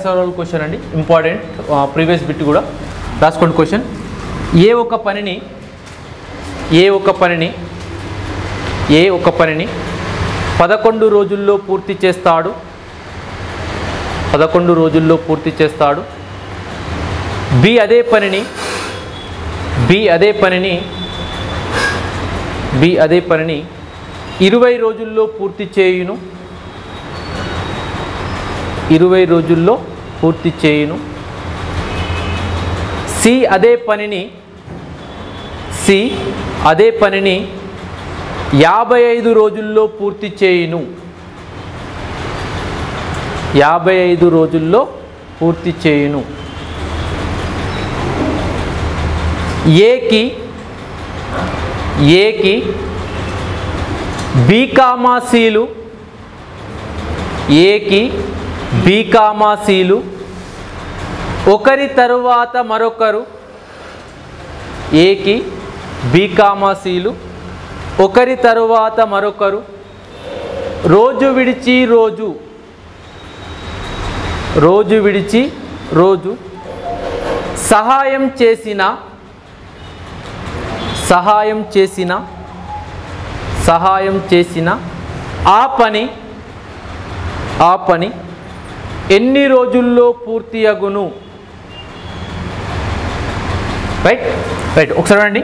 సవాల్ క్వశ్చన్ అండి important previous bit కూడా రాసుకోండి క్వశ్చన్ ఏ ఒక పనిని ఏ ఒక పనిని ఏ ఒక పనిని పదకొండు రోజుల్లో పూర్తి చేస్తాడు పదకొండు రోజుల్లో పూర్తి చేస్తాడు బి అదే పనిని బి అదే పనిని బి అదే పనిని ఇరవై రోజుల్లో పూర్తి చేయును ఇరవై రోజుల్లో పూర్తి చేయును సి అదే పనిని సి అదే పనిని యాభై ఐదు రోజుల్లో పూర్తి చేయును యాభై ఐదు రోజుల్లో పూర్తి చేయును ఏకి ఏకి బీకామాసీలు ఏకి బీకామాసీలు ఒకరి తరువాత మరొకరు ఏకి బీకామాసీలు ఒకరి తరువాత మరొకరు రోజు విడిచి రోజు రోజు విడిచి రోజు సహాయం చేసిన సహాయం చేసిన సహాయం చేసిన ఆ పని ఆ పని ఎన్ని రోజుల్లో పూర్తి అగును రైట్ రైట్ ఒకసారి అండి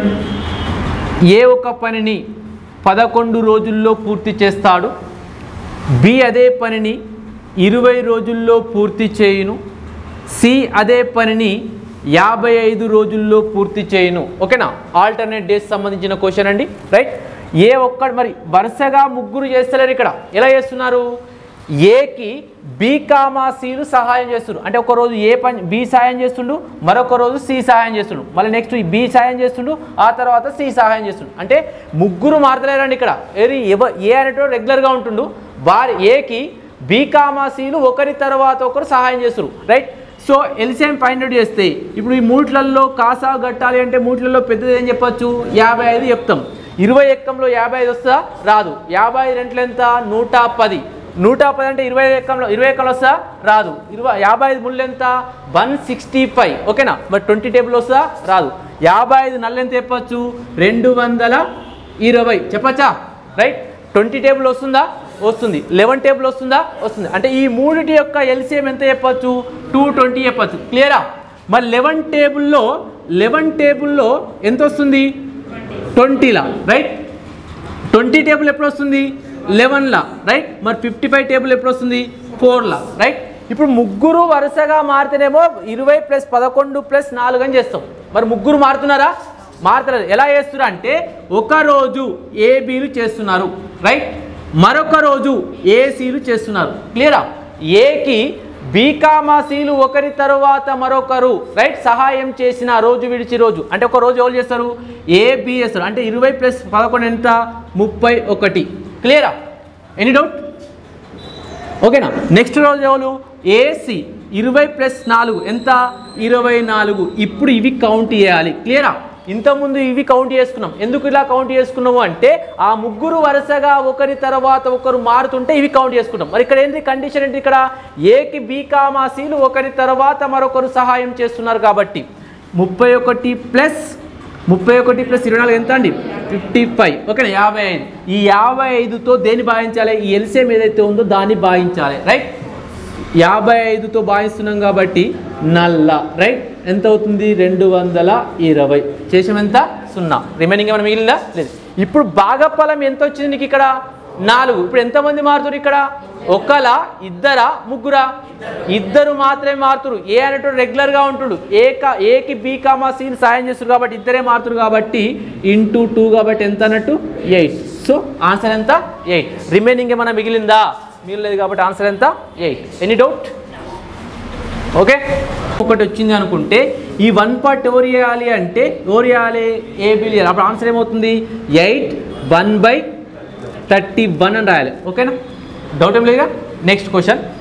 ఏ ఒక పనిని పదకొండు రోజుల్లో పూర్తి చేస్తాడు బి అదే పనిని ఇరవై రోజుల్లో పూర్తి చేయును సి అదే పనిని యాభై ఐదు రోజుల్లో పూర్తి చేయును ఓకేనా ఆల్టర్నేట్ డేస్ సంబంధించిన క్వశ్చన్ అండి రైట్ ఏ ఒక్క మరి వరుసగా ముగ్గురు చేస్తలేరు ఇక్కడ ఎలా చేస్తున్నారు ఏకి బి కామాసీలు సహాయం చేస్తున్నారు అంటే ఒక రోజు ఏ పని బి సహాయం చేస్తుండు మరొక రోజు సి సహాయం చేస్తుండు మళ్ళీ నెక్స్ట్ బి సహాయం చేస్తుండు ఆ తర్వాత సి సహాయం చేస్తుండు అంటే ముగ్గురు మారతలేరండి ఇక్కడ ఏది ఎవ ఏ అనేటోడు రెగ్యులర్గా ఉంటుండు వారి ఏకి బి కామాసీలు ఒకరి తర్వాత ఒకరు సహాయం చేస్తారు right so LCM find out చేస్తే ఇప్పుడు ఈ మూట్లల్లో కాసా కట్టాలి అంటే మూట్లలో పెద్దది ఏం చెప్పొచ్చు యాభై ఐదు చెప్తాం ఇరవై ఎక్కంలో యాభై ఐదు వస్తుందా రాదు యాభై ఐదు రెంట్లు ఎంత నూట పది నూట పది అంటే ఇరవై ఎక్కంలో ఇరవై ఎక్కలు వస్తుందా రాదు ఇరవై యాభై ఐదు ముళ్ళు ఎంత వన్ సిక్స్టీ ఫైవ్ ఓకేనా మరి ట్వంటీ టేబుల్ వస్తుందా రాదు యాభై ఐదు నల్లు ఎంత చెప్పచ్చు రెండు వందల ఇరవై చెప్పచ్చా రైట్ ట్వంటీ టేబుల్ వస్తుందా వస్తుంది లెవెన్ టేబుల్ వస్తుందా వస్తుంది అంటే ఈ మూడిటి యొక్క ఎల్సిఎం ఎంత చెప్పచ్చు టూ ట్వంటీ చెప్పచ్చు క్లియరా మరి లెవెన్ టేబుల్లో లెవెన్ టేబుల్లో ఎంత వస్తుంది ట్వంటీలా రైట్ ట్వంటీ టేబుల్ ఎప్పుడు వస్తుంది లెవెన్లా రైట్ మరి ఫిఫ్టీ ఫైవ్ టేబుల్ ఎప్పుడు వస్తుంది ఫోర్లా రైట్ ఇప్పుడు ముగ్గురు వరుసగా మారితేనేమో ఇరవై ప్లస్ పదకొండు ప్లస్ నాలుగు అని చేస్తాం మరి ముగ్గురు మారుతున్నారా మారుతున్నారు ఎలా చేస్తున్నారు అంటే ఒక రోజు ఏబీలు చేస్తున్నారు రైట్ మరొక రోజు ఏసీలు చేస్తున్నారు క్లియరా ఏకి బీకామాసీలు ఒకరి తరువాత మరొకరు రైట్ సహాయం చేసిన రోజు విడిచి రోజు అంటే ఒక రోజు ఎవరు చేస్తారు ఏబి చేస్తారు అంటే ఇరవై ప్లస్ పదకొండు ఎంత ముప్పై ఒకటి క్లియరా ఎనీ డౌట్ ఓకేనా నెక్స్ట్ రోజు ఎవరు ఏసి ఇరవై ప్లస్ నాలుగు ఎంత ఇరవై నాలుగు ఇప్పుడు ఇవి కౌంట్ చేయాలి క్లియరా ఇంతకుముందు ఇవి కౌంట్ చేసుకున్నాం ఎందుకు ఇలా కౌంట్ చేసుకున్నాము అంటే ఆ ముగ్గురు వరుసగా ఒకరి తర్వాత ఒకరు మారుతుంటే ఇవి కౌంట్ చేసుకుంటాం మరి ఇక్కడ ఏంటి కండిషన్ ఏంటి ఇక్కడ ఏకి బి కామాసీలు ఒకరి తర్వాత మరొకరు సహాయం చేస్తున్నారు కాబట్టి ముప్పై ఒకటి ప్లస్ ముప్పై ఒకటి ప్లస్ ఇరవై నాలుగు ఎంత అండి ఫిఫ్టీ ఫైవ్ ఓకేనా యాభై ఐదు ఈ యాభై ఐదుతో దేన్ని భావించాలి ఈ ఎల్సిఎం ఏదైతే ఉందో దాన్ని భావించాలి రైట్ యాభై ఐదుతో భావిస్తున్నాం కాబట్టి నల్ల రైట్ ఎంత అవుతుంది రెండు వందల ఇరవై చేసాం ఎంత సున్నా రిమైనింగ్ ఏమైనా మిగిలిందా లేదు ఇప్పుడు భాగఫలం ఎంత వచ్చింది నీకు ఇక్కడ నాలుగు ఇప్పుడు ఎంతమంది మారుతారు ఇక్కడ ఒకలా ఇద్దరా ముగ్గురా ఇద్దరు మాత్రమే మారుతురు ఏ అనేటువంటి రెగ్యులర్గా ఉంటుడు ఏ కా ఏకి బి కామా సీని సాయం చేస్తారు కాబట్టి ఇద్దరే మారుతురు కాబట్టి ఇంటూ టూ కాబట్టి ఎంత అన్నట్టు ఎయిట్ సో ఆన్సర్ ఎంత ఎయిట్ రిమైనింగ్ ఏమైనా మిగిలిందా మిగిలేదు కాబట్టి ఆన్సర్ ఎంత ఎయిట్ ఎనీ డౌట్ ఓకే ఒకటి వచ్చింది అనుకుంటే ఈ వన్ పార్ట్ ఎవరు చేయాలి అంటే ఎవరు చేయాలి ఏబి చేయాలి అప్పుడు ఆన్సర్ ఏమవుతుంది eight one by thirty one అని రాయాలి ఓకేనా డౌట్ ఏం లేదుగా నెక్స్ట్ క్వశ్చన్